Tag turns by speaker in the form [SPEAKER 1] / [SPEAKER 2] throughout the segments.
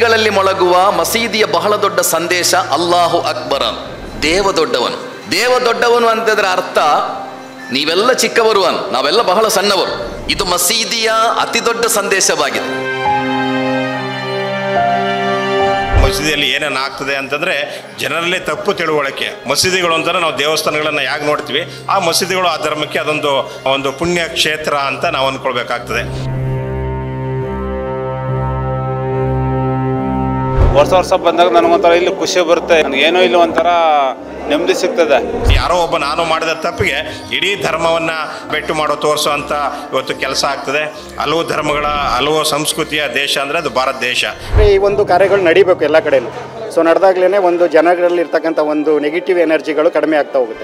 [SPEAKER 1] ಮಸೀದಿಗಳಲ್ಲಿ ಮೊಳಗುವ ಮಸೀದಿಯ ಬಹಳ ದೊಡ್ಡ ಸಂದೇಶ ಅಲ್ಲಾಹು ಅಕ್ಬರ ದೇವ ದೊಡ್ಡವನು ದೇವ ದೊಡ್ಡವನು ಅಂತಂದ್ರೆ ಅರ್ಥ ನೀವೆಲ್ಲ ಚಿಕ್ಕವರು ಅನ್ ನಾವೆಲ್ಲ ಬಹಳ ಸಣ್ಣವರು ಇದು ಮಸೀದಿಯ ಅತಿ ದೊಡ್ಡ ಸಂದೇಶವಾಗಿದೆ
[SPEAKER 2] ಮಸೀದಿಯಲ್ಲಿ ಏನೇನು ಆಗ್ತದೆ ಅಂತಂದರೆ ಜನರಲ್ಲಿ ತಪ್ಪು ತಿಳುವಳಿಕೆ ಮಸೀದಿಗಳು ಅಂತಂದ್ರೆ ನಾವು ದೇವಸ್ಥಾನಗಳನ್ನು ಯಾಕೆ ನೋಡ್ತೀವಿ ಆ ಮಸೀದಿಗಳು ಆ ಧರ್ಮಕ್ಕೆ ಅದೊಂದು ಒಂದು ಪುಣ್ಯ ಕ್ಷೇತ್ರ ಅಂತ ನಾವು ಅಂದ್ಕೊಳ್ಬೇಕಾಗ್ತದೆ
[SPEAKER 3] ವರ್ಷ ವರ್ಷ ಬಂದಾಗ ನನಗೊಂಥರ ಇಲ್ಲಿ ಖುಷಿ ಬರುತ್ತೆ ನನಗೇನೋ ಇಲ್ಲಿ ಒಂಥರ ನೆಮ್ಮದಿ ಸಿಗ್ತದೆ
[SPEAKER 2] ಯಾರೋ ಒಬ್ಬ ನಾನು ಮಾಡಿದ ತಪ್ಪಿಗೆ ಇಡೀ ಧರ್ಮವನ್ನು ಬೆಟ್ಟು ಮಾಡೋ ತೋರಿಸೋ ಅಂತ ಇವತ್ತು ಕೆಲಸ ಆಗ್ತದೆ ಹಲವು ಧರ್ಮಗಳ ಹಲವು ಸಂಸ್ಕೃತಿಯ ದೇಶ ಅಂದರೆ ಅದು ಭಾರತ ದೇಶ
[SPEAKER 4] ಈ ಒಂದು ಕಾರ್ಯಗಳು ನಡಿಬೇಕು ಎಲ್ಲ ಕಡೆನೂ ಸೊ ನಡೆದಾಗ್ಲೇ ಒಂದು ಜನಗಳಲ್ಲಿ ಇರ್ತಕ್ಕಂಥ ಒಂದು ನೆಗೆಟಿವ್ ಎನರ್ಜಿಗಳು ಕಡಿಮೆ ಆಗ್ತಾ ಹೋಗುತ್ತೆ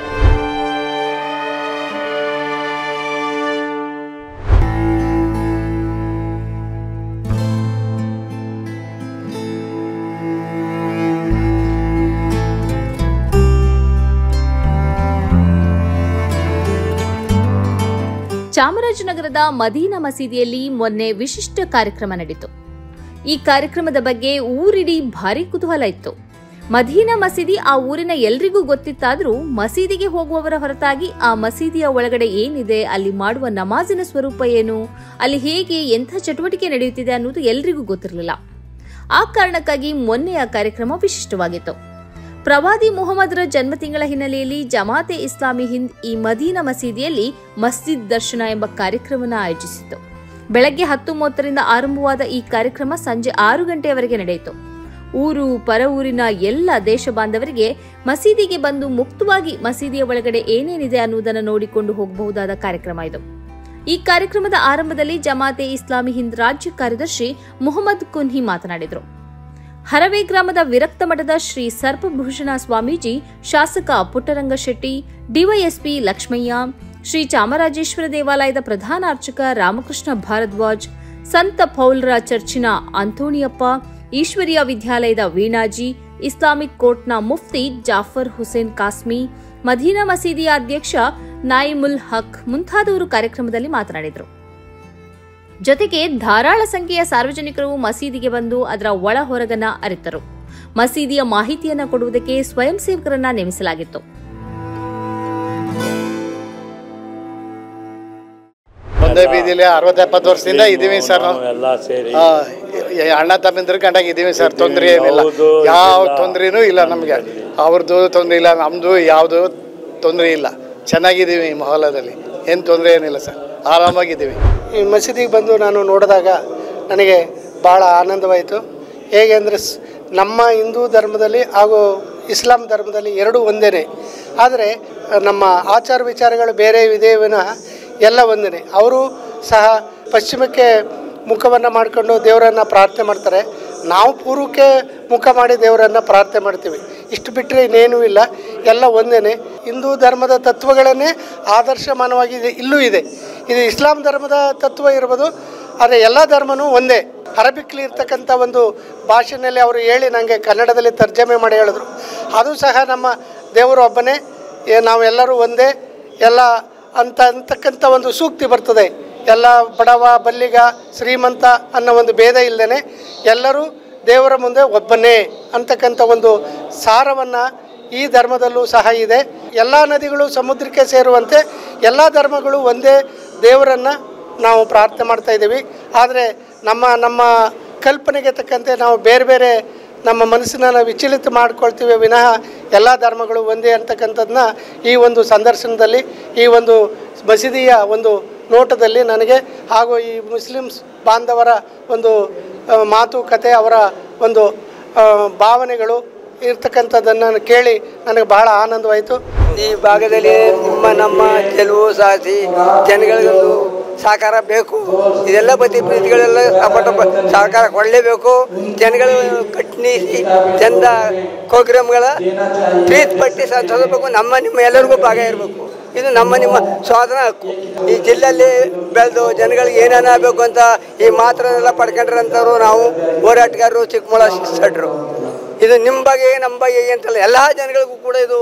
[SPEAKER 5] ಚಾಮರಾಜನಗರದ ಮದೀನಾ ಮಸೀದಿಯಲ್ಲಿ ಮೊನ್ನೆ ವಿಶಿಷ್ಟ ಕಾರ್ಯಕ್ರಮ ನಡೆಯಿತು ಈ ಕಾರ್ಯಕ್ರಮದ ಬಗ್ಗೆ ಊರಿಡೀ ಭಾರಿ ಕುತೂಹಲ ಇತ್ತು ಮದೀನಾ ಮಸೀದಿ ಆ ಊರಿನ ಎಲ್ರಿಗೂ ಗೊತ್ತಿತ್ತಾದ್ರೂ ಮಸೀದಿಗೆ ಹೋಗುವವರ ಹೊರತಾಗಿ ಆ ಮಸೀದಿಯ ಒಳಗಡೆ ಏನಿದೆ ಅಲ್ಲಿ ಮಾಡುವ ನಮಾಜಿನ ಸ್ವರೂಪ ಏನು ಅಲ್ಲಿ ಹೇಗೆ ಎಂಥ ಚಟುವಟಿಕೆ ನಡೆಯುತ್ತಿದೆ ಅನ್ನೋದು ಎಲ್ರಿಗೂ ಗೊತ್ತಿರಲಿಲ್ಲ ಆ ಕಾರಣಕ್ಕಾಗಿ ಮೊನ್ನೆಯ ಕಾರ್ಯಕ್ರಮ ವಿಶಿಷ್ಟವಾಗಿತ್ತು ಪ್ರವಾದಿ ಮುಹಮ್ಮದರ ಜನ್ಮ ತಿಂಗಳ ಹಿನ್ನೆಲೆಯಲ್ಲಿ ಜಮಾತೆ ಇಸ್ಲಾಮಿ ಹಿಂದ್ ಈ ಮದೀನಾ ಮಸೀದಿಯಲ್ಲಿ ಮಸ್ಜಿದ್ ದರ್ಶನ ಎಂಬ ಕಾರ್ಯಕ್ರಮವನ್ನು ಆಯೋಜಿಸಿತ್ತು ಬೆಳಗ್ಗೆ ಹತ್ತು ಮೂವತ್ತರಿಂದ ಆರಂಭವಾದ ಈ ಕಾರ್ಯಕ್ರಮ ಸಂಜೆ ಆರು ಗಂಟೆಯವರೆಗೆ ನಡೆಯಿತು ಊರು ಪರ ಊರಿನ ಎಲ್ಲ ದೇಶ ಬಾಂಧವರಿಗೆ ಮಸೀದಿಗೆ ಬಂದು ಮುಕ್ತವಾಗಿ ಮಸೀದಿಯ ಒಳಗಡೆ ಏನೇನಿದೆ ಅನ್ನುವುದನ್ನು ನೋಡಿಕೊಂಡು ಹೋಗಬಹುದಾದ ಕಾರ್ಯಕ್ರಮ ಇದು ಈ ಕಾರ್ಯಕ್ರಮದ ಆರಂಭದಲ್ಲಿ ಜಮಾತೆ ಇಸ್ಲಾಮಿ ಹಿಂದ್ ರಾಜ್ಯ ಕಾರ್ಯದರ್ಶಿ ಮುಹಮ್ಮದ್ ಕುನ್ಹಿ ಮಾತನಾಡಿದರು ಹರವೆ ಗ್ರಾಮದ ವಿರಕ್ತ ಮಠದ ಶ್ರೀ ಸರ್ಪಭೂಷಣ ಸ್ವಾಮೀಜಿ ಶಾಸಕ ಪುಟ್ಟರಂಗ ಶೆಟ್ಟಿ ಡಿವೈಎಸ್ಪಿ ಲಕ್ಷ್ಮಯ್ಯ ಶ್ರೀ ಚಾಮರಾಜೇಶ್ವರ ದೇವಾಲಯದ ಪ್ರಧಾನ ಅರ್ಚಕ ರಾಮಕೃಷ್ಣ ಭಾರದ್ವಾಜ್ ಸಂತ ಪೌಲ್ರ ಚರ್ಚಿನ ಅಂತೋಣಿಯಪ್ಪ ಈಶ್ವರಿಯ ವಿದ್ಯಾಲಯದ ವೀಣಾಜಿ ಇಸ್ಲಾಮಿಕ್ ಕೋರ್ಟ್ನ ಮುಫ್ತಿ ಜಾಫರ್ ಹುಸೇನ್ ಕಾಸ್ಮಿ ಮದೀನಾ ಮಸೀದಿಯ ಅಧ್ಯಕ್ಷ ನಾಯಿಮುಲ್ ಹಕ್ ಮುಂತಾದವರು ಕಾರ್ಯಕ್ರಮದಲ್ಲಿ ಮಾತನಾಡಿದರು ಜೊತೆಗೆ ಧಾರಾಳ ಸಂಖ್ಯೆಯ ಸಾರ್ವಜನಿಕರು ಮಸೀದಿಗೆ ಬಂದು ಅದರ ಒಳ ಹೊರಗನ್ನ ಅರಿತರು ಮಸೀದಿಯ ಮಾಹಿತಿಯನ್ನ ಕೊಡುವುದಕ್ಕೆ ಸ್ವಯಂ ಸೇವಕರನ್ನ ನೇಮಿಸಲಾಗಿತ್ತು
[SPEAKER 4] ಒಂದೇ ಬೀದಿಲಿ ಅರವತ್ತು ಎಪ್ಪತ್ತು ವರ್ಷದಿಂದ ಇದ್ದೀವಿ ಸರ್ ನಾವು
[SPEAKER 6] ಎಲ್ಲ ಸೇರಿ
[SPEAKER 4] ಆ, ಈ ಅಣ್ಣ ತಮ್ಮಿಂದ್ರ ಕಂಡಾಗ ಇದ್ದೀವಿ ಸರ್ ತೊಂದರೆ ಏನಿಲ್ಲ
[SPEAKER 6] ಹೌದು,
[SPEAKER 4] ಯಾವ
[SPEAKER 6] ಎಲ್ಲ
[SPEAKER 4] ತೊಂದರೆನೂ ಇಲ್ಲ ನಮಗೆ ಅವ್ರದ್ದು ತೊಂದರೆ ಇಲ್ಲ ನಮ್ಮದು ಯಾವುದು ತೊಂದರೆ ಇಲ್ಲ ಚೆನ್ನಾಗಿದ್ದೀವಿ ಈ ಮೊಹಲದಲ್ಲಿ ಏನು ತೊಂದರೆ ಏನಿಲ್ಲ ಸರ್ ಆರಾಮಾಗಿದ್ದೀವಿ
[SPEAKER 7] ಈ ಮಸೀದಿಗೆ ಬಂದು ನಾನು ನೋಡಿದಾಗ ನನಗೆ ಭಾಳ ಆನಂದವಾಯಿತು ಹೇಗೆ ಅಂದರೆ ಸ್- ನಮ್ಮ ಹಿಂದೂ ಧರ್ಮದಲ್ಲಿ ಹಾಗೂ ಇಸ್ಲಾಂ ಧರ್ಮದಲ್ಲಿ ಎರಡೂ ಒಂದೇ ಆದರೆ ನಮ್ಮ ಆಚಾರ ವಿಚಾರಗಳು ಬೇರೆ ಇದೆ ವಿನಃ ಎಲ್ಲ ಒಂದೇ ಅವರು ಸಹ ಪಶ್ಚಿಮಕ್ಕೆ ಮುಖವನ್ನು ಮಾಡಿಕೊಂಡು ದೇವರನ್ನು ಪ್ರಾರ್ಥನೆ ಮಾಡ್ತಾರೆ ನಾವು ಪೂರ್ವಕ್ಕೆ ಮುಖ ಮಾಡಿ ದೇವರನ್ನು ಪ್ರಾರ್ಥನೆ ಮಾಡ್ತೀವಿ ಇಷ್ಟು ಬಿಟ್ಟರೆ ಇನ್ನೇನೂ ಇಲ್ಲ ಎಲ್ಲ ಒಂದೇ ಹಿಂದೂ ಧರ್ಮದ ತತ್ವಗಳನ್ನೇ ಆದರ್ಶಮಾನವಾಗಿ ಇದೆ ಇಲ್ಲೂ ಇದೆ ಇದು ಇಸ್ಲಾಂ ಧರ್ಮದ ತತ್ವ ಇರ್ಬೋದು ಆದರೆ ಎಲ್ಲ ಧರ್ಮನೂ ಒಂದೇ ಅರಬಿಕ್ಲಿ ಇರ್ತಕ್ಕಂಥ ಒಂದು ಭಾಷೆಯಲ್ಲಿ ಅವರು ಹೇಳಿ ನನಗೆ ಕನ್ನಡದಲ್ಲಿ ತರ್ಜಮೆ ಮಾಡಿ ಹೇಳಿದ್ರು ಅದು ಸಹ ನಮ್ಮ ದೇವರು ಒಬ್ಬನೇ ಏ- ನಾವೆಲ್ಲರೂ ಒಂದೇ ಎಲ್ಲ ಅಂತ ಅಂತಕ್ಕಂಥ ಒಂದು ಸೂಕ್ತಿ ಬರ್ತದೆ ಎಲ್ಲ ಬಡವ ಬಲ್ಲಿಗ ಶ್ರೀಮಂತ ಅನ್ನೋ ಒಂದು ಭೇದ ಇಲ್ಲದೇ ಎಲ್ಲರೂ ದೇವರ ಮುಂದೆ ಒಬ್ಬನೇ ಅಂತಕ್ಕಂಥ ಒಂದು ಸಾರವನ್ನು ಈ ಧರ್ಮದಲ್ಲೂ ಸಹ ಇದೆ ಎಲ್ಲ ನದಿಗಳು ಸಮುದ್ರಕ್ಕೆ ಸೇರುವಂತೆ ಎಲ್ಲ ಧರ್ಮಗಳು ಒಂದೇ ದೇವರನ್ನು ನಾವು ಪ್ರಾರ್ಥನೆ ಮಾಡ್ತಾ ಇದ್ದೀವಿ ಆದರೆ ನಮ್ಮ ನಮ್ಮ ಕಲ್ಪನೆಗೆ ತಕ್ಕಂತೆ ನಾವು ಬೇರೆ ಬೇರೆ ನಮ್ಮ ಮನಸ್ಸನ್ನ ವಿಚಲಿತ ಮಾಡ್ಕೊಳ್ತೀವಿ ವಿನಃ ಎಲ್ಲ ಧರ್ಮಗಳು ಒಂದೇ ಅಂತಕ್ಕಂಥದ್ದನ್ನ ಈ ಒಂದು ಸಂದರ್ಶನದಲ್ಲಿ ಈ ಒಂದು ಮಸೀದಿಯ ಒಂದು ನೋಟದಲ್ಲಿ ನನಗೆ ಹಾಗೂ ಈ ಮುಸ್ಲಿಮ್ಸ್ ಬಾಂಧವರ ಒಂದು ಆ, ಮಾತುಕತೆ ಅವರ ಒಂದು ಆ, ಭಾವನೆಗಳು ಇರ್ತಕ್ಕಂಥದ್ದನ್ನು ಕೇಳಿ ನನಗೆ ಬಹಳ ಆನಂದವಾಯಿತು
[SPEAKER 8] ಈ ಭಾಗದಲ್ಲಿ ನಿಮ್ಮ ನಮ್ಮ ಗೆಲುವು ಸಾಧಿಸಿ ಜನಗಳಿಗೊಂದು ಸಹಕಾರ ಬೇಕು ಇದೆಲ್ಲ ಬದಿ ಪ್ರೀತಿಗಳೆಲ್ಲ ಸಪೋರ್ಟ್ ಸಹಕಾರ ಕೊಡಲೇಬೇಕು ಜನಗಳು ಕಟ್ನಿಸಿ ಚಂದ ಪ್ರೋಗ್ರಾಮ್ಗಳ ಪ್ರೀತಿ ಪಟ್ಟಿ ಸದಬೇಕು ನಮ್ಮ ನಿಮ್ಮ ಎಲ್ಲರಿಗೂ ಭಾಗ ಇರಬೇಕು ಇದು ನಮ್ಮ ನಿಮ್ಮ ಸ್ವಾತಂತ್ರ್ಯ ಹಕ್ಕು ಈ ಜಿಲ್ಲೆಯಲ್ಲಿ ಬೆಳೆದು ಜನಗಳಿಗೆ ಏನೇನು ಆಗಬೇಕು ಅಂತ ಈ ಮಾತ್ರನೆಲ್ಲ ಪಡ್ಕೊಂಡ್ರಂಥವ್ರು ನಾವು ಹೋರಾಟಗಾರರು ಚಿಕ್ಕಮಳ ಸಡ್ರು ಇದು ನಿಮ್ಮ ಬಗ್ಗೆ ನಮ್ಮ ಬಗ್ಗೆ ಅಂತಲ್ಲ ಎಲ್ಲ ಜನಗಳಿಗೂ ಕೂಡ ಇದು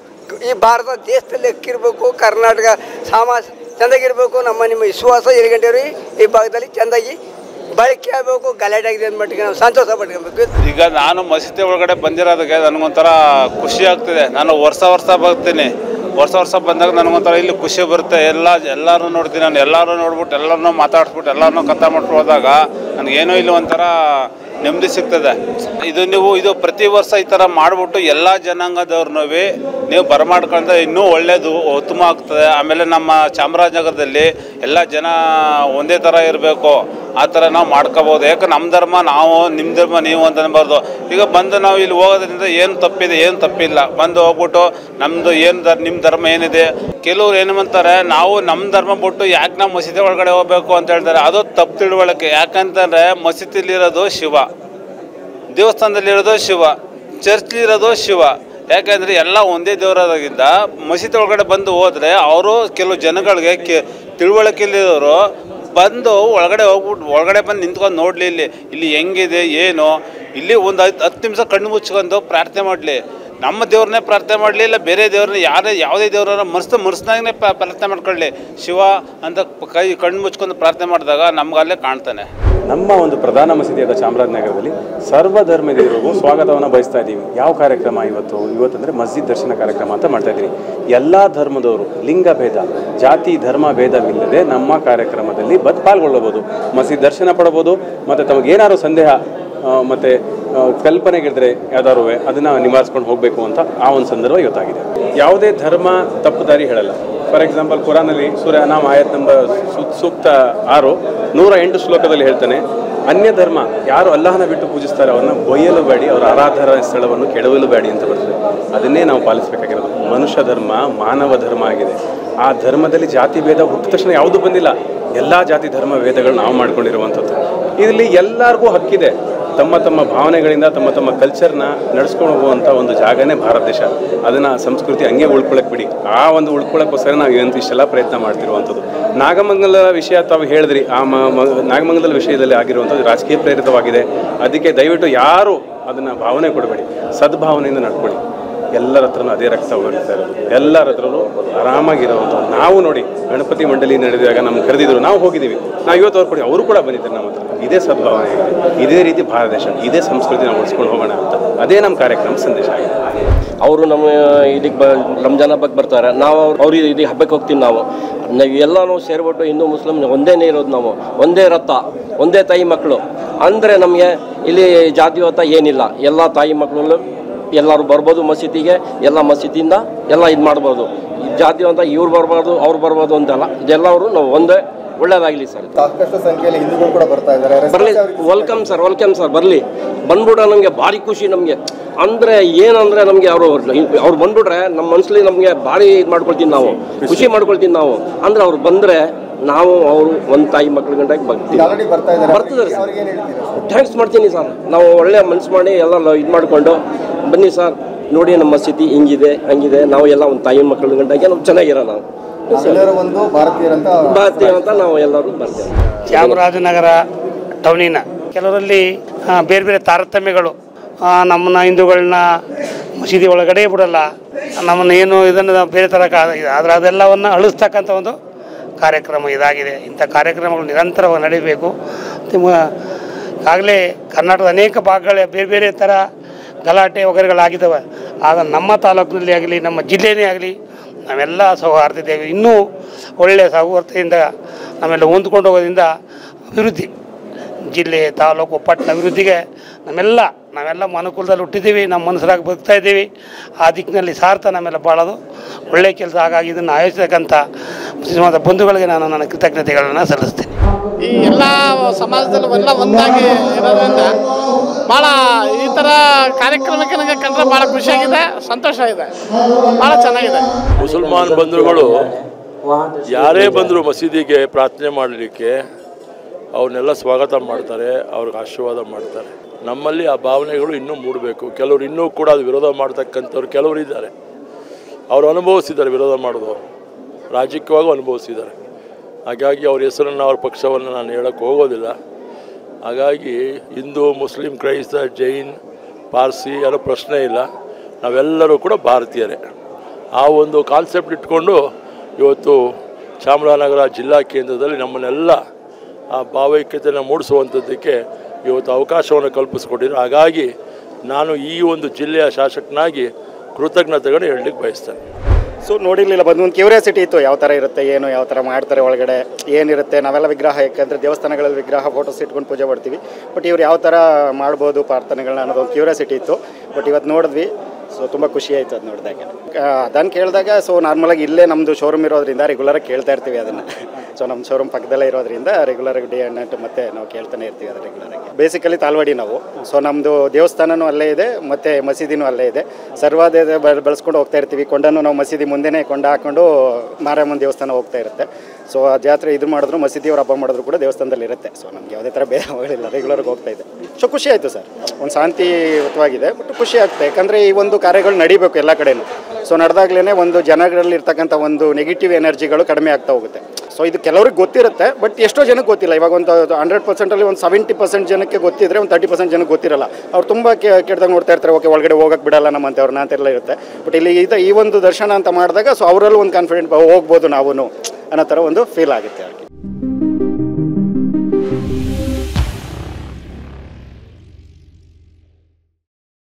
[SPEAKER 8] ಈ ಭಾರತ ದೇಶದಲ್ಲಿ ಅಕ್ಕಿರ್ಬೇಕು ಕರ್ನಾಟಕ ಸಮಾಜ ಚೆಂದಾಗಿರ್ಬೇಕು ನಮ್ಮ ನಿಮ್ಮ ವಿಶ್ವಾಸ ಎಲ್ಲಿಗಂಟೇವ್ರಿ ಈ ಭಾಗದಲ್ಲಿ ಚೆಂದಾಗಿ ಬಳಕೆ ಆಗಬೇಕು ಗಲಾಟೆ ಆಗಿದೆ ಅಂದ್ಮಟ್ಟಿಗೆ ನಾವು ಸಂತೋಷ ಪಡ್ಕೊಬೇಕು
[SPEAKER 3] ಈಗ ನಾನು ಮಸೀದಿ ಒಳಗಡೆ ಬಂದಿರೋದಕ್ಕೆ ನನಗೊಂಥರ ಖುಷಿ ಆಗ್ತಿದೆ ನಾನು ವರ್ಷ ವರ್ಷ ಬರ್ತೀನಿ ವರ್ಷ ವರ್ಷ ಬಂದಾಗ ನನಗೊಂಥರ ಇಲ್ಲಿ ಖುಷಿ ಬರುತ್ತೆ ಎಲ್ಲ ಎಲ್ಲರೂ ನೋಡ್ತೀನಿ ನಾನು ಎಲ್ಲರೂ ನೋಡ್ಬಿಟ್ಟು ಎಲ್ಲರನ್ನೂ ಮಾತಾಡ್ಸ್ಬಿಟ್ಟು ಎಲ್ಲರನ್ನೂ ಕಥಾ ಮಾಡ್ಬಿಟ್ಟು ಹೋದಾಗ ನನಗೇನೋ ಇಲ್ಲಿ ಒಂಥರ ನೆಮ್ಮದಿ ಸಿಗ್ತದೆ ಇದು ನೀವು ಇದು ಪ್ರತಿ ವರ್ಷ ಈ ಥರ ಮಾಡಿಬಿಟ್ಟು ಎಲ್ಲ ಜನಾಂಗದವ್ರನ್ನೂ ನೀವು ಬರಮಾಡ್ಕೊಂಡ್ರೆ ಇನ್ನೂ ಒಳ್ಳೆಯದು ಉತ್ತಮ ಆಗ್ತದೆ ಆಮೇಲೆ ನಮ್ಮ ಚಾಮರಾಜನಗರದಲ್ಲಿ ಎಲ್ಲ ಜನ ಒಂದೇ ಥರ ಇರಬೇಕು ಆ ಥರ ನಾವು ಮಾಡ್ಕೋಬೋದು ಯಾಕೆ ನಮ್ಮ ಧರ್ಮ ನಾವು ನಿಮ್ಮ ಧರ್ಮ ನೀವು ಅಂತ ಅನ್ಬಾರ್ದು ಈಗ ಬಂದು ನಾವು ಇಲ್ಲಿ ಹೋಗೋದ್ರಿಂದ ಏನು ತಪ್ಪಿದೆ ಏನು ತಪ್ಪಿಲ್ಲ ಬಂದು ಹೋಗ್ಬಿಟ್ಟು ನಮ್ಮದು ಏನು ಧರ್ ನಿಮ್ಮ ಧರ್ಮ ಏನಿದೆ ಕೆಲವ್ರು ಏನು ಅಂತಾರೆ ನಾವು ನಮ್ಮ ಧರ್ಮ ಬಿಟ್ಟು ಯಾಕೆ ನಾವು ಮಸೀದಿ ಒಳಗಡೆ ಹೋಗ್ಬೇಕು ಅಂತ ಹೇಳ್ತಾರೆ ಅದು ತಪ್ಪು ತಿಳುವಳಿಕೆ ಯಾಕಂತಂದರೆ ಮಸೀದಿಲಿರೋದು ಶಿವ ದೇವಸ್ಥಾನದಲ್ಲಿರೋದು ಶಿವ ಚರ್ಚ್ಲಿರೋದು ಶಿವ ಯಾಕಂದರೆ ಎಲ್ಲ ಒಂದೇ ದೇವರಾಗಿದ್ದ ಮಸೀದಿ ಒಳಗಡೆ ಬಂದು ಹೋದರೆ ಅವರು ಕೆಲವು ಜನಗಳಿಗೆ ಕೆ ತಿಳುವಳಿಕೆಯಲ್ಲಿರೋರು ಬಂದು ಒಳಗಡೆ ಹೋಗ್ಬಿಟ್ಟು ಒಳಗಡೆ ಬಂದು ನಿಂತ್ಕೊಂಡು ನೋಡಲಿ ಇಲ್ಲಿ ಇಲ್ಲಿ ಹೆಂಗಿದೆ ಏನು ಇಲ್ಲಿ ಒಂದು ಹತ್ತು ಹತ್ತು ನಿಮಿಷ ಕಣ್ಣು ಮುಚ್ಕೊಂಡು ಪ್ರಾರ್ಥನೆ ಮಾಡಲಿ ನಮ್ಮ ದೇವ್ರನ್ನೇ ಪ್ರಾರ್ಥನೆ ಮಾಡಲಿ ಇಲ್ಲ ಬೇರೆ ದೇವ್ರನ್ನ ಯಾರೇ ಯಾವುದೇ ದೇವ್ರನ್ನ ಮರ್ಸ್ತ ಮರ್ಸ್ನಾಗೇ ಪ್ರಾರ್ಥನೆ ಮಾಡ್ಕೊಳ್ಳಿ ಶಿವ ಅಂತ ಪ- ಕೈ ಕಣ್ಣು ಮುಚ್ಕೊಂಡು ಪ್ರಾರ್ಥನೆ ಮಾಡಿದಾಗ ನಮ್ಗೆ ಅಲ್ಲೇ ಕಾಣ್ತಾನೆ
[SPEAKER 6] ನಮ್ಮ ಒಂದು ಪ್ರಧಾನ ಮಸೀದಿಯಾದ ಚಾಮರಾಜನಗರದಲ್ಲಿ ಸರ್ವಧರ್ಮದವರಿಗೂ ಸ್ವಾಗತವನ್ನು ಬಯಸ್ತಾ ಇದ್ದೀವಿ ಯಾವ ಕಾರ್ಯಕ್ರಮ ಇವತ್ತು ಇವತ್ತಂದರೆ ಮಸ್ಜಿದ್ ದರ್ಶನ ಕಾರ್ಯಕ್ರಮ ಅಂತ ಮಾಡ್ತಾ ಇದ್ದೀವಿ ಎಲ್ಲ ಧರ್ಮದವರು ಲಿಂಗ ಭೇದ ಜಾತಿ ಧರ್ಮ ಭೇದವಿಲ್ಲದೆ ನಮ್ಮ ಕಾರ್ಯಕ್ರಮದಲ್ಲಿ ಬಂದು ಪಾಲ್ಗೊಳ್ಳಬಹುದು ಮಸೀದ್ ದರ್ಶನ ಪಡಬಹುದು ಮತ್ತು ತಮಗೇನಾದ್ರು ಸಂದೇಹ ಆ, ಮತ್ತೆ ಆ, ಕಲ್ಪನೆಗಳಿದ್ರೆ ಯಾವ್ದಾರು ಅದನ್ನು ನಿವಾರಿಸ್ಕೊಂಡು ಹೋಗಬೇಕು ಅಂತ ಆ ಒಂದು ಸಂದರ್ಭ ಇವತ್ತಾಗಿದೆ ಯಾವುದೇ ಧರ್ಮ ತಪ್ಪು ದಾರಿ ಹೇಳಲ್ಲ ಫಾರ್ ಎಕ್ಸಾಂಪಲ್ ಕುರಾನಲ್ಲಿ ಸೂರ್ಯ ನಾಮ ಆಯತ್ ನಂಬರ್ ಸೂ- ಸೂಕ್ತ ಆರು ನೂರ ಎಂಟು ಶ್ಲೋಕದಲ್ಲಿ ಹೇಳ್ತಾನೆ ಅನ್ಯ ಧರ್ಮ ಯಾರು ಅಲ್ಲಾಹನ ಬಿಟ್ಟು ಪೂಜಿಸ್ತಾರೆ ಅವ್ರನ್ನ ಬೊಯ್ಯಲು ಬೇಡಿ ಅವರ ಆರಾಧನಾ ಸ್ಥಳವನ್ನು ಕೆಡವಲು ಬೇಡಿ ಅಂತ ಬರ್ತದೆ ಅದನ್ನೇ ನಾವು ಪಾಲಿಸಬೇಕಾಗಿರೋದು ಮನುಷ್ಯ ಧರ್ಮ ಮಾನವ ಧರ್ಮ ಆಗಿದೆ ಆ ಧರ್ಮದಲ್ಲಿ ಜಾತಿ ಭೇದ ಹುಟ್ಟಿದ ತಕ್ಷಣ ಯಾವುದೂ ಬಂದಿಲ್ಲ ಎಲ್ಲ ಜಾತಿ ಧರ್ಮ ಭೇದಗಳು ನಾವು ಮಾಡ್ಕೊಂಡಿರುವಂಥದ್ದು ಇಲ್ಲಿ ಎಲ್ಲರಿಗೂ ಹಕ್ಕಿದೆ ತಮ್ಮ ತಮ್ಮ ಭಾವನೆಗಳಿಂದ ತಮ್ಮ ತಮ್ಮ ಕಲ್ಚರ್ನ ನಡ್ಸ್ಕೊಂಡು ಹೋಗುವಂಥ ಒಂದು ಜಾಗನೇ ಭಾರತ ದೇಶ ಅದನ್ನು ಸಂಸ್ಕೃತಿ ಹಂಗೆ ಉಳ್ಕೊಳಕ್ಕೆ ಬಿಡಿ ಆ ಒಂದು ಉಳ್ಕೊಳ್ಳೋಕ್ಕೋಸ್ಕರ ನಾವು ಇವತ್ತು ಇಷ್ಟೆಲ್ಲ ಪ್ರಯತ್ನ ಮಾಡ್ತಿರುವಂಥದ್ದು ನಾಗಮಂಗಲ ವಿಷಯ ತಾವು ಹೇಳಿದ್ರಿ ಆ ಮ ಮ- ನಾಗಮಂಗಲದ ವಿಷಯದಲ್ಲಿ ಆಗಿರುವಂಥದ್ದು ರಾಜಕೀಯ ಪ್ರೇರಿತವಾಗಿದೆ ಅದಕ್ಕೆ ದಯವಿಟ್ಟು ಯಾರು ಅದನ್ನು ಭಾವನೆ ಕೊಡಬೇಡಿ ಸದ್ಭಾವನೆಯಿಂದ ನಡ್ಕೊಳ್ಳಿ ಎಲ್ಲರ ಹತ್ರನೂ ಅದೇ ರಕ್ತ ಹೊರಡ್ತಾ ಇರೋದು ಎಲ್ಲರ ಹತ್ರನೂ ಆರಾಮಾಗಿರುವಂಥ ನಾವು ನೋಡಿ ಗಣಪತಿ ಮಂಡಳಿ ನಡೆದಾಗ ನಮ್ಗೆ ಕರೆದಿದ್ರು ನಾವು ಹೋಗಿದ್ದೀವಿ ನಾವು ಇವತ್ತು ಅವ್ರು ಕೊಡಿ ಅವರು ಕೂಡ ಬಂದಿದ್ದಾರೆ ನಮ್ಮ ಹತ್ರ ಇದೇ ಸದ್ಭಾವನೆ ಆಗಿದೆ ಇದೇ ರೀತಿ ಭಾರತ ದೇಶ ಇದೇ ಸಂಸ್ಕೃತಿ ನಾವು ಉಳಿಸ್ಕೊಂಡು ಹೋಗೋಣ ಅಂತ ಅದೇ ನಮ್ಮ ಕಾರ್ಯಕ್ರಮ ಸಂದೇಶ ಆಗಿದೆ
[SPEAKER 9] ಅವರು ನಮ್ಮ ಇದಕ್ಕೆ ಬ ರಂಜಾನ್ ಹಬ್ಬಕ್ಕೆ ಬರ್ತಾರೆ ನಾವು ಅವ್ರು ಅವ್ರ ಇದಕ್ಕೆ ಹಬ್ಬಕ್ಕೆ ಹೋಗ್ತೀವಿ ನಾವು ನಾವು ಎಲ್ಲನೂ ಸೇರಿಬಿಟ್ಟು ಹಿಂದೂ ಮುಸ್ಲಿಮ್ ಒಂದೇನೇ ಇರೋದು ನಾವು ಒಂದೇ ರಥ ಒಂದೇ ತಾಯಿ ಮಕ್ಕಳು ಅಂದರೆ ನಮಗೆ ಇಲ್ಲಿ ಜಾತಿವತ ಏನಿಲ್ಲ ಎಲ್ಲ ತಾಯಿ ಮಕ್ಕಳು ಎಲ್ಲರೂ ಬರ್ಬೋದು ಮಸೀದಿಗೆ ಎಲ್ಲ ಮಸೀದಿಯಿಂದ ಎಲ್ಲ ಇದು ಮಾಡ್ಬೋದು ಈ ಜಾತಿವಂತ ಇವ್ರು ಬರ್ಬಾರ್ದು ಅವ್ರು ಬರ್ಬೋದು ಅಂತಲ್ಲ ಇದೆಲ್ಲವರು ನಾವು ಒಂದೇ ಒಳ್ಳೇದಾಗಲಿ ಸರ್
[SPEAKER 10] ಸಾಕಷ್ಟು ಸಂಖ್ಯೆಯಲ್ಲಿ ಹಿಂದೂಗಳು ಕೂಡ ಬರ್ತಾ ಇದ್ದಾರೆ
[SPEAKER 9] ಬರಲಿ ವೆಲ್ಕಮ್ ಸರ್ ವೆಲ್ಕಮ್ ಸರ್ ಬರಲಿ ಬಂದ್ಬಿಟ್ರೆ ನಮಗೆ ಭಾರಿ ಖುಷಿ ನಮಗೆ ಅಂದರೆ ಏನಂದರೆ ನಮಗೆ ಅವರು ಅವ್ರು ಬಂದ್ಬಿಟ್ರೆ ನಮ್ಮ ಮನಸ್ಸಲ್ಲಿ ನಮಗೆ ಭಾರಿ ಇದು ಮಾಡ್ಕೊಳ್ತೀವಿ ನಾವು ಖುಷಿ ಮಾಡ್ಕೊಳ್ತೀವಿ ನಾವು ಅಂದರೆ ಅವ್ರು ಬಂದರೆ ನಾವು ಅವರು ಒಂದು ತಾಯಿ ಮಕ್ಳ ಗಂಟಾಗಿ ಬರ್ತೀವಿ
[SPEAKER 10] ಆಲ್ರೆಡಿ ಬರ್ತಾ ಇದ್ದಾರೆ
[SPEAKER 9] ಬರ್ತಿದ್ದಾರೆ ಸರ್
[SPEAKER 10] ಅವ್ರಿಗೆ ಏನು ಹೇಳ್ತೀರಾ
[SPEAKER 9] ಥ್ಯಾಂಕ್ಸ್ ಮಾಡ್ತೀನಿ ಸರ್ ನಾವು ಒಳ್ಳೆ ಮನ್ಸು ಮಾಡಿ ಎಲ್ಲ ಇದು ಮಾಡಿಕೊಂಡು ಬನ್ನಿ ಸರ್ ನೋಡಿ ನಮ್ಮ ಸ್ಥಿತಿ ಹಿಂಗಿದೆ ಹಂಗಿದೆ ನಾವು ಎಲ್ಲ ಒಂದು ತಾಯಿ ಮಕ್ಕಳ ಗಂಟಾಗಿ ನಾವು ಚೆನ್ನಾಗಿರೋ ನಾವು
[SPEAKER 10] ಎಲ್ಲರೂ ಒಂದು ಭಾರತೀಯರಂತ
[SPEAKER 9] ಬರ್ತೀವಿ ಅಂತ ನಾವು ಎಲ್ಲರೂ ಬರ್ತೇವೆ
[SPEAKER 11] ಚಾಮರಾಜನಗರ ಟೌನಿನ ಕೆಲವರಲ್ಲಿ ಆ, ಬೇರೆ ಬೇರೆ ತಾರತಮ್ಯಗಳು ಆ, ನಮ್ಮನ್ನ ಹಿಂದೂಗಳನ್ನ ಮಸೀದಿ ಒಳಗಡೆ ಬಿಡಲ್ಲ ನಮ್ಮನ್ನ ಏನು ಇದನ್ನು ನಾವು ಬೇರೆ ಥರ ಕಾ ಆದರೆ ಅದೆಲ್ಲವನ್ನು ಅಳಿಸ್ತಕ್ಕಂಥ ಒಂದು ಕಾರ್ಯಕ್ರಮ ಇದಾಗಿದೆ ಇಂಥ ಕಾರ್ಯಕ್ರಮಗಳು ನಿರಂತರವಾಗಿ ನಡೀಬೇಕು ನಿಮ್ಮ ಈಗಾಗಲೇ ಕರ್ನಾಟಕದ ಅನೇಕ ಭಾಗಗಳ ಬೇರೆ ಬೇರೆ ಥರ ಗಲಾಟೆ ವಗೈರೆಗಳಾಗಿದ್ದಾವೆ ಆಗ ನಮ್ಮ ತಾಲೂಕಿನಲ್ಲಿ ಆಗಲಿ ನಮ್ಮ ಜಿಲ್ಲೆಯೇ ಆಗಲಿ ನಾವೆಲ್ಲ ಸೌಹಾರ್ದತೆಯಾಗಿ ಇನ್ನೂ ಒಳ್ಳೆಯ ಸೌಹಾರ್ದತೆಯಿಂದ ನಾವೆಲ್ಲ ಹೊಂದ್ಕೊಂಡು ಹೋಗೋದ್ರಿಂದ ಅಭಿವೃದ್ಧಿ ಜಿಲ್ಲೆ ತಾಲೂಕು ಪಟ್ಟಣ ಅಭಿವೃದ್ಧಿಗೆ ನಮ್ಮೆಲ್ಲ ನಾವೆಲ್ಲ ಅನುಕೂಲದಲ್ಲಿ ಹುಟ್ಟಿದ್ದೀವಿ ನಮ್ಮ ಮನಸ್ಸರಾಗಿ ಬದುಕ್ತಾ ಇದ್ದೀವಿ ಆ ದಿಕ್ಕಿನಲ್ಲಿ ಸಾರ್ಥ ನಮ್ಮೆಲ್ಲ ಬಾಳೋದು ಒಳ್ಳೆಯ ಕೆಲಸ ಹಾಗಾಗಿ ಇದನ್ನು ಆಯೋಜಿಸತಕ್ಕಂಥ ಮುಸ್ಲಿಮಾದ ಬಂಧುಗಳಿಗೆ ನಾನು ನನ್ನ ಕೃತಜ್ಞತೆಗಳನ್ನು ಸಲ್ಲಿಸ್ತೇನೆ
[SPEAKER 12] ಈ ಎಲ್ಲ ಸಮಾಜದಲ್ಲಿ ಎಲ್ಲ ಒಂದಾಗಿ ಇರೋದ್ರಿಂದ ಭಾಳ ಈ ಥರ ಕಾರ್ಯಕ್ರಮಕ್ಕೆ ನನಗೆ ಕಂಡ್ರೆ ಭಾಳ ಖುಷಿಯಾಗಿದೆ ಸಂತೋಷ ಇದೆ ಭಾಳ ಚೆನ್ನಾಗಿದೆ
[SPEAKER 13] ಮುಸಲ್ಮಾನ್ ಬಂಧುಗಳು ಯಾರೇ ಬಂದರೂ ಮಸೀದಿಗೆ ಪ್ರಾರ್ಥನೆ ಮಾಡಲಿಕ್ಕೆ ಅವ್ರನ್ನೆಲ್ಲ ಸ್ವಾಗತ ಮಾಡ್ತಾರೆ ಅವ್ರಿಗೆ ಆಶೀರ್ವಾದ ಮಾಡ್ತಾರೆ ನಮ್ಮಲ್ಲಿ ಆ ಭಾವನೆಗಳು ಇನ್ನೂ ಮೂಡಬೇಕು ಕೆಲವರು ಇನ್ನೂ ಕೂಡ ಅದು ವಿರೋಧ ಮಾಡ್ತಕ್ಕಂಥವ್ರು ಕೆಲವರು ಇದ್ದಾರೆ ಅವರು ಅನುಭವಿಸಿದ್ದಾರೆ ವಿರೋಧ ಮಾಡೋದು ರಾಜಕೀಯವಾಗಿ ಅನುಭವಿಸಿದ್ದಾರೆ ಹಾಗಾಗಿ ಅವ್ರ ಹೆಸರನ್ನು ಅವ್ರ ಪಕ್ಷವನ್ನು ನಾನು ಹೇಳೋಕ್ಕೆ ಹೋಗೋದಿಲ್ಲ ಹಾಗಾಗಿ ಹಿಂದೂ ಮುಸ್ಲಿಂ ಕ್ರೈಸ್ತ ಜೈನ್ ಪಾರ್ಸಿ ಅನ್ನೋ ಪ್ರಶ್ನೆ ಇಲ್ಲ ನಾವೆಲ್ಲರೂ ಕೂಡ ಭಾರತೀಯರೇ ಆ ಒಂದು ಕಾನ್ಸೆಪ್ಟ್ ಇಟ್ಕೊಂಡು ಇವತ್ತು ಚಾಮರಾಜನಗರ ಜಿಲ್ಲಾ ಕೇಂದ್ರದಲ್ಲಿ ನಮ್ಮನ್ನೆಲ್ಲ ಆ ಭಾವೈಕ್ಯತೆಯನ್ನು ಮೂಡಿಸುವಂಥದ್ದಕ್ಕೆ ಇವತ್ತು ಅವಕಾಶವನ್ನು ಕಲ್ಪಿಸ್ಕೊಟ್ಟಿದ್ರು ಹಾಗಾಗಿ ನಾನು ಈ ಒಂದು ಜಿಲ್ಲೆಯ ಶಾಸಕನಾಗಿ ಕೃತಜ್ಞತೆಗಳನ್ನು ಹೇಳಲಿಕ್ಕೆ ಬಯಸ್ತೇನೆ
[SPEAKER 14] ಸೊ ನೋಡಿರ್ಲಿಲ್ಲ ಬಂದು ಒಂದು ಕ್ಯೂರಿಯಾಸಿಟಿ ಇತ್ತು ಯಾವ ಥರ ಇರುತ್ತೆ ಏನು ಯಾವ ಥರ ಮಾಡ್ತಾರೆ ಒಳಗಡೆ ಏನಿರುತ್ತೆ ನಾವೆಲ್ಲ ವಿಗ್ರಹ ಯಾಕಂದರೆ ದೇವಸ್ಥಾನಗಳಲ್ಲಿ ವಿಗ್ರಹ ಫೋಟೋಸ್ ಇಟ್ಕೊಂಡು ಪೂಜೆ ಮಾಡ್ತೀವಿ ಬಟ್ ಇವ್ರು ಯಾವ ಥರ ಮಾಡ್ಬೋದು ಪ್ರಾರ್ಥನೆಗಳನ್ನ ಅನ್ನೋದು ಒಂದು ಕ್ಯೂರಿಯಾಸಿಟಿ ಇತ್ತು ಬಟ್ ಇವತ್ತು ನೋಡಿದ್ವಿ ಸೊ ತುಂಬ ಖುಷಿ ಆಯಿತು ಅದು ನೋಡಿದಾಗ ಅದನ್ನು ಕೇಳಿದಾಗ ಸೊ ನಾರ್ಮಲಾಗಿ ಇಲ್ಲೇ ನಮ್ಮದು ಶೋರೂಮ್ ಇರೋದ್ರಿಂದ ರೆಗ್ಯುಲರಾಗಿ ಕೇಳ್ತಾ ಇರ್ತೀವಿ ಅದನ್ನು ಸೊ ನಮ್ಮ ಶೋರೂಮ್ ಪಕ್ಕದಲ್ಲೇ ಇರೋದ್ರಿಂದ ರೆಗ್ಯುಲರಾಗಿ ಡೇ ಆ್ಯಂಡ್ ನೈಟ್ ಮತ್ತೆ ನಾವು ಕೇಳ್ತಾನೆ ಇರ್ತೀವಿ ಅದು ರೆಗ್ಯುಲರಾಗಿ ಬೇಸಿಕಲಿ ತಾಲ್ವಾಡಿ ನಾವು ಸೊ ನಮ್ಮದು ದೇವಸ್ಥಾನನೂ ಅಲ್ಲೇ ಇದೆ ಮತ್ತು ಮಸೀದಿನೂ ಅಲ್ಲೇ ಇದೆ ಸರ್ವಾದ ಬೆಳೆಸ್ಕೊಂಡು ಹೋಗ್ತಾ ಇರ್ತೀವಿ ಕೊಂಡನ್ನು ನಾವು ಮಸೀದಿ ಮುಂದೆನೇ ಕೊಂಡ ಹಾಕೊಂಡು ಮಾರಮ್ಮನ ದೇವಸ್ಥಾನ ಹೋಗ್ತಾ ಇರುತ್ತೆ ಸೊ ಆ ಜಾತ್ರೆ ಇದು ಮಾಡಿದ್ರು ಮಸೀದಿಯವ್ರ ಹಬ್ಬ ಮಾಡಿದ್ರು ಕೂಡ ದೇವಸ್ಥಾನದಲ್ಲಿ ಇರುತ್ತೆ ಸೊ ನಮ್ಗೆ ಯಾವುದೇ ಥರ ಭೇದಗಳಿಲ್ಲ ರೆಗ್ಯುಲರ್ಗೆ ಹೋಗ್ತಾ ಇದೆ ಸೊ ಖುಷಿ ಆಯಿತು ಸರ್ ಒಂದು ಶಾಂತಿಯುತವಾಗಿದೆ ಬಟ್ ಖುಷಿ ಆಗ್ತದೆ ಯಾಕಂದರೆ ಈ ಒಂದು ಕಾರ್ಯಗಳು ನಡಿಬೇಕು ಎಲ್ಲ ಕಡೆನೂ ಸೊ ನಡೆದಾಗ್ಲೇ ಒಂದು ಜನಗಳಲ್ಲಿ ಇರ್ತಕ್ಕಂಥ ಒಂದು ನೆಗೆಟಿವ್ ಎನರ್ಜಿಗಳು ಕಡಿಮೆ ಆಗ್ತಾ ಹೋಗುತ್ತೆ ಸೊ ಇದು ಕೆಲವ್ರಿಗೆ ಗೊತ್ತಿರುತ್ತೆ ಬಟ್ ಎಷ್ಟೋ ಜನಕ್ಕೆ ಗೊತ್ತಿಲ್ಲ ಇವಾಗ ಒಂದು ಹಂಡ್ರೆಡ್ ಪರ್ಸೆಂಟಲ್ಲಿ ಒಂದು ಸೆವೆಂಟಿ ಪರ್ಸೆಂಟ್ ಜನಕ್ಕೆ ಗೊತ್ತಿದ್ರೆ ಒಂದು ತರ್ಟಿ ಪರ್ಸೆಂಟ್ ಜನಕ್ಕೆ ಗೊತ್ತಿರಲ್ಲ ಅವ್ರು ತುಂಬ ಕೆಟ್ಟದಾಗ ನೋಡ್ತಾ ಇರ್ತಾರೆ ಓಕೆ ಒಳಗಡೆ ಹೋಗಕ್ಕೆ ಬಿಡಲ್ಲ ನಮ್ಮಂಥವ್ರನ್ನ ಅಂತೆಲ್ಲ ಇರುತ್ತೆ ಬಟ್ ಇಲ್ಲಿ ಇದು ಈ ಒಂದು ದರ್ಶನ ಅಂತ ಮಾಡಿದಾಗ ಸೊ ಅವರಲ್ಲೂ ಒಂದು ಕಾನ್ಫಿಡೆಂಟ್ ಹೋಗ್ಬೋದು ನಾವು ಅನ್ನೋ ಥರ ಒಂದು ಫೀಲ್ ಆಗುತ್ತೆ ಅವ್ರಿಗೆ